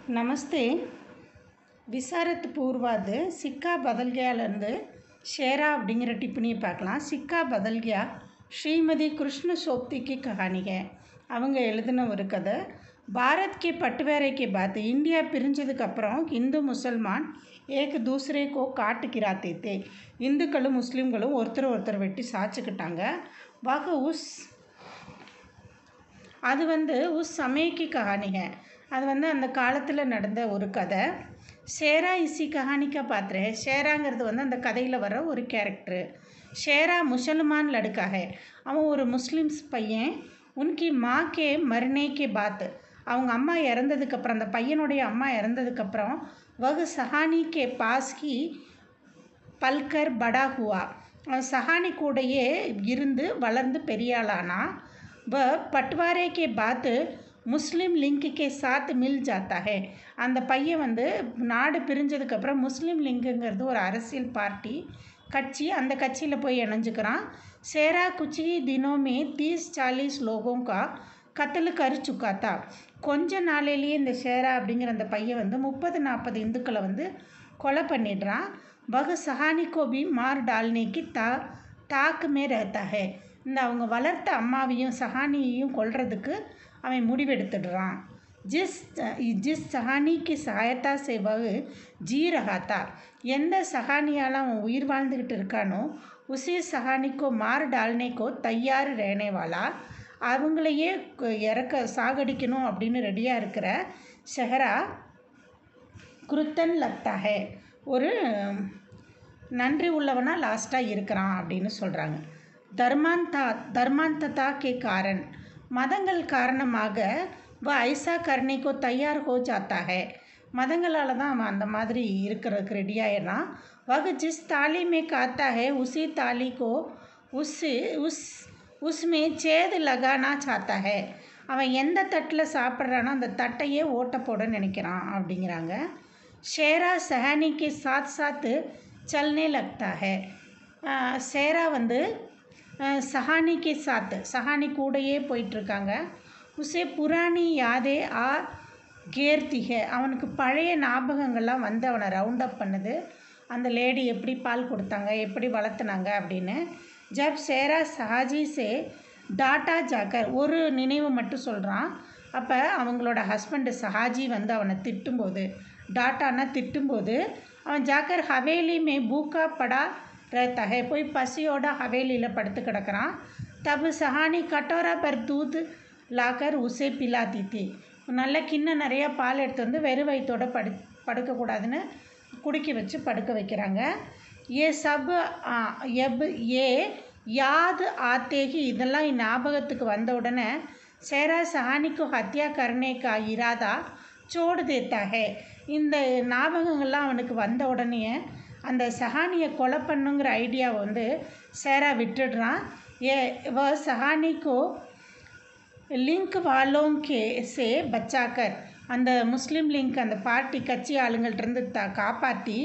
நமஸ்தே விசாரத் பூர்வாது சிக்கா பதல்கியாலேருந்து ஷேரா அப்படிங்கிற டிப்பணியை பார்க்கலாம் சிக்கா பதல்கியா ஸ்ரீமதி கிருஷ்ண சோப்தி கி கஹானி है அவங்க எழுதின ஒரு கதை பாரத் கே பட்டுவேரை கே பாத் இந்தியா பிரிஞ்சதுக்கப்புறம் இந்து முசல்மான் ஏக் தூசரே கோ காட்டு கிராத்தே தே இந்துக்களும் முஸ்லீம்களும் ஒருத்தர் ஒருத்தர் வெட்டி சாய்ச்சிக்கிட்டாங்க வக உஸ் அது வந்து உஸ் சமயக்கி கஹானி है அது வந்து அந்த காலத்தில் நடந்த ஒரு கதை ஷேரா இசி கஹானிக்கா பாத்திர ஷேராங்கிறது வந்து அந்த கதையில் வர ஒரு கேரக்டரு ஷேரா முசல்மான் லடுக்கா है அவன் ஒரு முஸ்லிம்ஸ் பையன் உன்கி மா கே மர்னே கே பாத் அவங்க அம்மா இறந்ததுக்கப்புறம் அந்த பையனுடைய அம்மா இறந்ததுக்கப்புறம் வகு சஹானி கே பாஸ் கி பல்கர் படா ஹுவா அவன் சஹானி கூடையே இருந்து வளர்ந்து பெரியாளானா வ பட்வாரே கே பாத்து முஸ்லீம் லிங்க் கே சாத் மில் ஜாத்தா ஹே அந்த பையன் வந்து நாடு பிரிஞ்சதுக்கப்புறம் முஸ்லீம் லிங்குங்கிறது ஒரு அரசியல் பார்ட்டி கட்சி அந்த கட்சியில் போய் இணைஞ்சுக்கிறான் சேரா குச்சி தினோமே தீஸ் சாலீஸ் லோகோங்கா கத்தலு கரு சுக்காத்தா கொஞ்ச நாளையிலேயே இந்த ஷேரா அப்படிங்கிற அந்த பையன் வந்து முப்பது நாற்பது இந்துக்களை வந்து கொலை பண்ணிடுறான் வகு சஹானி கோபி மார் டால்னேக்கு தா தாக்குமே ரஹத்தா ஹே இந்த அவங்க வளர்த்த அம்மாவையும் சஹானியையும் கொல்றதுக்கு அவன் முடிவெடுத்துடுறான் ஜிஸ் ஜிஸ் சஹானிக்கு சகாயத்தா சேவகு ஜீ ரகாத்தா எந்த சஹானியால் அவன் உயிர் வாழ்ந்துக்கிட்டு இருக்கானோ உசி சஹானிக்கோ மார் டால்னேக்கோ தையார் ரேனேவாலா அவங்களையே இறக்க சாகடிக்கணும் அப்படின்னு ரெடியாக இருக்கிற ஷெஹரா குருத்தன் லக்தா ஹே ஒரு நன்றி உள்ளவனாக லாஸ்ட்டாக இருக்கிறான் அப்படின்னு சொல்கிறாங்க தர்மாந்தா தர்மாந்ததா கே காரன் மதங்கள் காரணமாக வ ஐசா கர்ணிக்கோ தயார் ஹோ ஜாத்தா ஹே மதங்களால் தான் அவன் அந்த மாதிரி இருக்கிறதுக்கு ரெடியாயிடுறான் வகு ஜிஸ் தாலி மே காத்தா ஹே உசி தாலி கோ உஸ் உஸ் உஸ்மே சேது லகானா சாத்தா ஹே அவன் எந்த தட்டில் சாப்பிட்றானோ அந்த தட்டையே ஓட்ட போட நினைக்கிறான் அப்படிங்கிறாங்க ஷேரா சஹானிக்கு சாத் சாத்து சல்னே லக்தா ஹே ஷேரா வந்து சஹானிக்கு சாத்து சஹானி கூடையே போயிட்டுருக்காங்க உசே புராணி யாதே ஆ கேர்த்தி ஹே அவனுக்கு பழைய ஞாபகங்கள்லாம் வந்து அவனை ரவுண்ட் அப் பண்ணுது அந்த லேடி எப்படி பால் கொடுத்தாங்க எப்படி வளர்த்துனாங்க அப்படின்னு ஜப் சேரா சஹாஜி சே டாட்டா ஜாக்கர் ஒரு நினைவு மட்டும் சொல்கிறான் அப்போ அவங்களோட ஹஸ்பண்டு சஹாஜி வந்து அவனை திட்டும்போது டாட்டானா திட்டும்போது அவன் ஜாக்கர் ஹவேலி மே பூக்கா படா रहता है போய் பசியோட ஹவேலியில் படுத்து கிடக்கிறான் தபு சஹானி கட்டோரா பர் தூத் லாக்கர் உசே பிலாத்தி தீ நல்ல கிண்ணம் நிறையா பால் எடுத்து வந்து வெறும் வயிற்றோட படு படுக்கக்கூடாதுன்னு குடிக்க வச்சு படுக்க வைக்கிறாங்க ஏ சப் எப் ஏ யாது ஆத்தேகி இதெல்லாம் ஞாபகத்துக்கு வந்த உடனே சேரா சஹானிக்கு ஹத்யா கர்னேக்கா இராதா சோடு தேத்தா ஹே இந்த ஞாபகங்கள்லாம் அவனுக்கு வந்த உடனே அந்த சஹானியை கொலை பண்ணுங்கிற ஐடியாவை வந்து சேரா விட்டுடுறான் ஏ வ சஹானிக்கோ லிங்க் வாலோம் கே சே பச்சாக்கர் அந்த முஸ்லீம் லிங்க் அந்த பார்ட்டி கட்சி ஆளுங்கள்ட்டேருந்து த காப்பாற்றி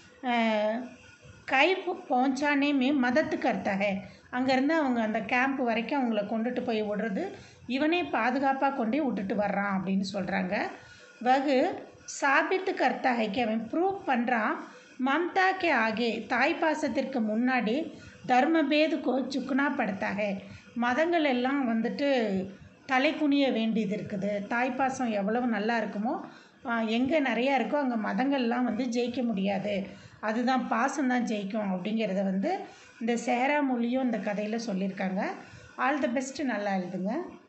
கை பਹੁஞ்சானே மே மதத்து கர்த்தா ஹே அங்கேருந்து அவங்க அந்த கேம்ப் வரைக்கும் அவங்கள கொண்டுட்டு போய் விடுறது இவனே பாதுகாப்பாக கொண்டே விட்டுட்டு வர்றான் அப்படின்னு சொல்கிறாங்க வகு சாபித்து கர்த்தா ஹைக்கு அவன் ப்ரூவ் பண்ணுறான் மம்தா கே ஆகே தாய் பாசத்திற்கு முன்னாடி தர்மபேதுக்கோ சுக்குனா படுத்தாக மதங்கள் எல்லாம் வந்துட்டு தலை குனிய வேண்டியது இருக்குது தாய்ப்பாசம் எவ்வளவு நல்லா இருக்குமோ எங்கே நிறையா இருக்கோ அங்கே மதங்கள்லாம் வந்து ஜெயிக்க முடியாது அதுதான் பாசம் தான் ஜெயிக்கும் அப்படிங்கிறத வந்து இந்த சேரா மொழியும் இந்த கதையில் சொல்லியிருக்காங்க ஆல் த பெஸ்ட்டு நல்லா எழுதுங்க